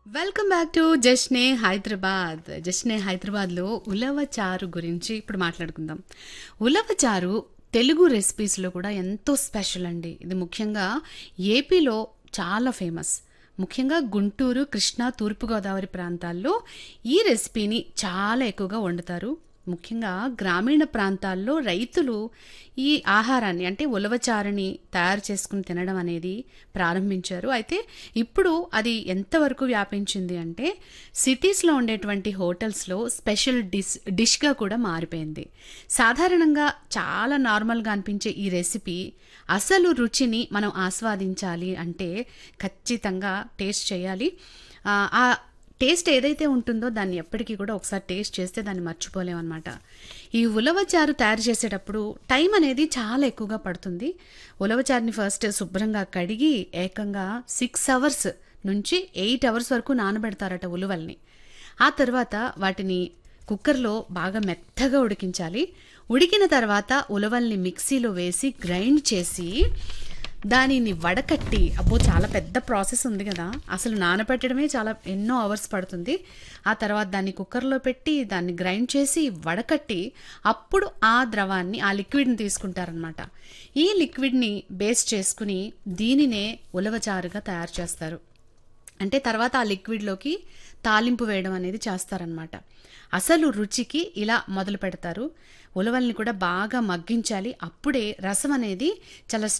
welcome back to Jashne Hyderabad Jashne హైదరాబాద్లో ఉలవ చారు గురించి ఇప్పుడు మాట్లాడుకుందాం ఉలవ చారు తెలుగు రెసిపీస్లో కూడా ఎంతో స్పెషల్ అండి ఇది ముఖ్యంగా ఏపీలో చాలా ఫేమస్ ముఖ్యంగా గుంటూరు కృష్ణా తూర్పుగోదావరి ప్రాంతాల్లో ఈ రెసిపీని చాలా ఎక్కువగా వండుతారు ముఖ్యంగా గ్రామీణ ప్రాంతాల్లో రైతులు ఈ ఆహారాన్ని అంటే ఉలవచారుని తయారు చేసుకుని తినడం అనేది ప్రారంభించారు అయితే ఇప్పుడు అది ఎంతవరకు వ్యాపించింది అంటే సిటీస్లో ఉండేటువంటి హోటల్స్లో స్పెషల్ డిష్ డిష్గా కూడా మారిపోయింది సాధారణంగా చాలా నార్మల్గా అనిపించే ఈ రెసిపీ అసలు రుచిని మనం ఆస్వాదించాలి అంటే ఖచ్చితంగా టేస్ట్ చేయాలి ఆ, ఆ టేస్ట్ ఏదైతే ఉంటుందో దాన్ని ఎప్పటికీ కూడా ఒకసారి టేస్ట్ చేస్తే దాన్ని మర్చిపోలేమన్నమాట ఈ ఉలవచారు తయారు చేసేటప్పుడు టైం అనేది చాలా ఎక్కువగా పడుతుంది ఉలవచారుని ఫస్ట్ శుభ్రంగా కడిగి ఏకంగా సిక్స్ అవర్స్ నుంచి ఎయిట్ అవర్స్ వరకు నానబెడతారట ఉలువల్ని ఆ తర్వాత వాటిని కుక్కర్లో బాగా మెత్తగా ఉడికించాలి ఉడికిన తర్వాత ఉలవల్ని మిక్సీలో వేసి గ్రైండ్ చేసి దానిని వడకట్టి అబ్బో చాలా పెద్ద ప్రాసెస్ ఉంది కదా అసలు నానబెట్టడమే చాలా ఎన్నో అవర్స్ పడుతుంది ఆ తర్వాత దాన్ని కుక్కర్లో పెట్టి దాన్ని గ్రైండ్ చేసి వడకట్టి అప్పుడు ఆ ద్రవాన్ని ఆ లిక్విడ్ని తీసుకుంటారనమాట ఈ లిక్విడ్ని బేస్ చేసుకుని దీనినే ఉలవచారుగా తయారు చేస్తారు అంటే తర్వాత ఆ లిక్విడ్లోకి తాలింపు వేయడం అనేది చేస్తారనమాట అసలు రుచికి ఇలా మొదలు పెడతారు ఉలవల్ని కూడా బాగా మగ్గించాలి అప్పుడే రసం అనేది చాలా